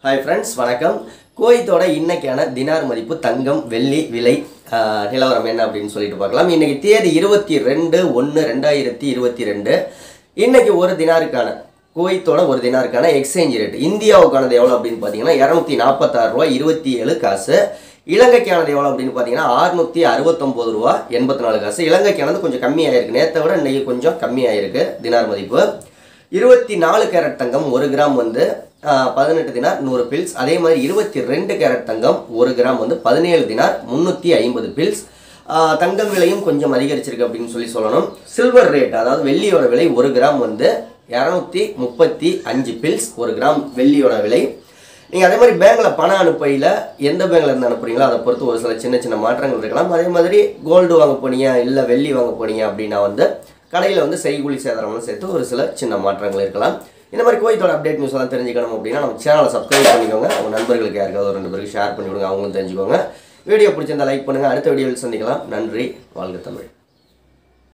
hi friends வணக்கம் குவைத்தோட இன்னைக்கான dinar மதிப்பு தங்கம் வெள்ளி விலை ஆஹ், நிலவரம் என்ன அப்படின்னு சொல்லிட்டு பார்க்கலாம் இன்னைக்கு தேதி இருபத்தி ரெண்டு ஒன்று ரெண்டாயிரத்தி இருபத்தி ரெண்டு இன்னைக்கு ஒரு தினாருக்கான குவைத்தோட ஒரு தினாருக்கான எக்ஸ்சேஞ்ச் ரேட் இந்தியாவுக்கானது எவ்வளோ அப்படின்னு பார்த்தீங்கன்னா இரநூத்தி நாற்பத்தாறு ரூபா இருபத்தி ஏழு காசு இலங்கைக்கானது எவ்வளோ அப்படின்னு பார்த்தீங்கன்னா அறுநூத்தி அறுபத்தொம்போது ரூபா எண்பத்தி நாலு காசு இலங்கைக்கானது கொஞ்சம் கம்மியாயிருக்கு நேற்றை விட இன்னைக்கு கொஞ்சம் கம்மியாயிருக்கு தினார் மதிப்பு இருபத்தி நாலு கேரட் தங்கம் ஒரு கிராம் வந்து ஆஹ், பதினெட்டு தினார் நூறு பில்ஸ் அதே மாதிரி இருபத்தி ரெண்டு கேரட் தங்கம் ஒரு கிராம் வந்து பதினேழு தினார் முந்நூற்றி ஐம்பது பில்ஸ் ஆஹ், தங்கம் விலையும் கொஞ்சம் அதிகரிச்சிருக்கு அப்படின்னு சொல்லி சொல்லணும் சில்வர் ரேட் அதாவது வெள்ளியோட விலை ஒரு கிராம் வந்து இரநூத்தி முப்பத்தி அஞ்சு பில்ஸ் ஒரு கிராம் வெள்ளியோட விலை நீங்கள் அதே மாதிரி பேங்க்கில் பணம் அனுப்பையில் எந்த பேங்க்ல இருந்து அனுப்புறீங்களோ அதை பொறுத்து ஒரு சில சின்ன சின்ன மாற்றங்கள் இருக்கலாம் அதே மாதிரி கோல்டு வாங்க போனீங்க இல்லை வெள்ளி வாங்க போனீங்க அப்படின்னா வந்து கடையில் வந்து செய்கூலி சேதாரம்லாம் சேர்த்து ஒரு சில சின்ன மாற்றங்கள் இருக்கலாம் இந்த மாதிரி கோயத்தோட அப்டேட் நியூஸ் எல்லாம் தெரிஞ்சுக்கணும் அப்படின்னா நம்ம சேனலை சப்ஸ்கிரைப் பண்ணிக்கோங்க உங்கள் நண்பர்களுக்கு யாருக்காவது ஒரு ரெண்டு பேருக்கு ஷேர் பண்ணி விடுங்க அவங்களும் தெரிஞ்சுக்கோங்க வீடியோ பிடிச்சிருந்தா லைக் பண்ணுங்கள் அடுத்த வீடியோவில் சந்திக்கலாம் நன்றி வாழ்க தமிழ்